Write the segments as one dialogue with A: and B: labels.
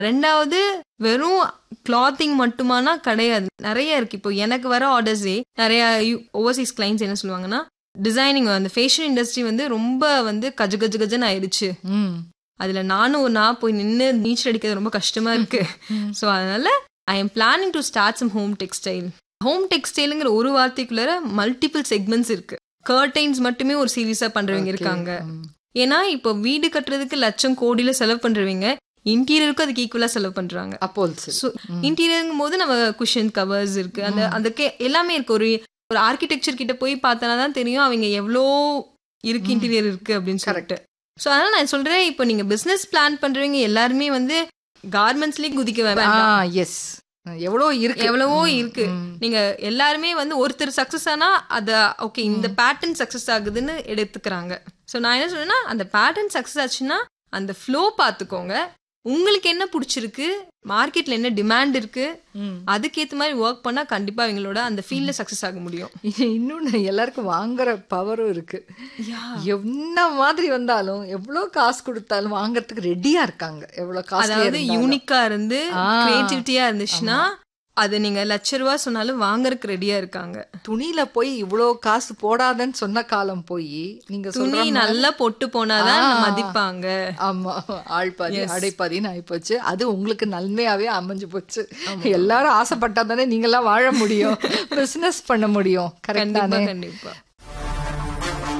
A: ரெண்டாவது வெறும் கிளாத்திங் மட்டுமானா கிடையாது நிறைய இருக்கு இப்போ எனக்கு வர ஆர்டர்ஸே நிறைய ஓவர்சீஸ் கிளைண்ட்ஸ் என்ன சொல்லுவாங்கன்னா டிசைனிங் அந்த ஃபேஷன் இண்டஸ்ட்ரி வந்து ரொம்ப வந்து கஜ கஜ கஜன்னு ஆயிடுச்சு
B: ம்.
A: அதுல நானும் ஒரு நான் போய் நின்று நீச்சல் அடிக்கிறது ரொம்ப கஷ்டமா இருக்கு
B: ம்.
A: ஸோ அதனால I am planning to start some home textile home டெக்ஸ்டைலுங்கிற ஒரு வார்த்தைக்குள்ளார மல்டிபிள் செக்மெண்ட்ஸ் இருக்கு கர்டைன்ஸ் மட்டுமே ஒரு சீரியஸா பண்றவங்க
B: Okay.
A: இருக்காங்க
B: ம்.
A: ஏன்னா இப்போ வீடு கட்டுறதுக்கு லட்சம் கோடியில செலவு பண்றவங்க இன்டீரியருக்கும் அதுக்கு ஈக்குவலா செலவு பண்றாங்க
B: upholstery.
A: ஸோ
B: ம்.
A: இன்டீரியருங்கும் போது நம்ம குஷன் கவர்ஸ் இருக்கு அந்த
B: ம்.
A: அதுக்கு எல்லாமே இருக்கு ஒரு ஒரு ஆர்கிடெக்சர் கிட்ட போய் பார்த்தனா தான் தெரியும் அவங்க எவ்வளோ இருக்கு
B: ம்.
A: இன்டீரியர் இருக்கு அப்படின்னு சொல்லிட்டு ஸோ அதனால நான் சொல்றேன் இப்போ நீங்க பிசினஸ் பிளான் பண்றவங்க எல்லாருமே வந்து கார்மெண்ட்ஸ்லயே குதிக்க
B: ஆ
A: வேண்டாம்
B: எஸ் எவ்வளோ இருக்கு
A: எவ்வளவோ
B: ம்,
A: இருக்கு.
B: ம்.
A: நீங்க எல்லாருமே வந்து ஒருத்தர் சக்சஸ் ஆனா அத ஓகே இந்த பேட்டர்ன் சக்சஸ் ஆகுதுன்னு எடுத்துக்கிறாங்க ஸோ நான் என்ன சொல்றேன்னா அந்த பேட்டர்ன் சக்சஸ் ஆச்சுன்னா அந்த ஃப்ளோ பார்த்துக்கோங்க உங்களுக்கு என்ன பிடிச்சிருக்கு மார்க்கெட்ல என்ன டிமாண்ட் இருக்கு
B: ம்.
A: அதுக்கேத்த மாதிரி ஒர்க் பண்ணா கண்டிப்பா அவங்களோட அந்த ஃபீல்ட்ல சக்சஸ் ஆக முடியும்
B: இன்னொன்னு எல்லாருக்கும் வாங்குற பவரும் இருக்கு என்ன மாதிரி வந்தாலும் எவ்வளவு காசு கொடுத்தாலும் வாங்குறதுக்கு ரெடியா இருக்காங்க எவ்வளவு காசு
A: அதாவது யூனிக்கா இருந்து
B: ஆ.
A: கிரியேட்டிவிட்டியா இருந்துச்சுன்னா அது நீங்க லட்ச ரூபா சொன்னாலும் வாங்குறதுக்கு ரெடியா இருக்காங்க
B: துணியில போய் இவ்வளோ காசு போடாதன்னு சொன்ன காலம் போய் நீங்க
A: துணி
B: சொல்ற மாதிரி-
A: நல்லா பொட்டு போனாதான்
B: ஆ.
A: மதிப்பாங்க
B: ஆமா ஆள் பாதி
A: Yes.
B: அடைப்பாதின்னு ஆயிப்போச்சு அது உங்களுக்கு நன்மையாவே அமைஞ்சு போச்சு எல்லாரும் ஆசைப்பட்டா தானே நீங்கெல்லாம் வாழ முடியும் பிசினஸ் பண்ண முடியும் கரெக்ட்
A: கண்டிப்பா
B: தானே
A: கண்டிப்பா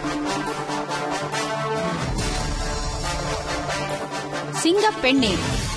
C: சிங்கப்பெண்ணே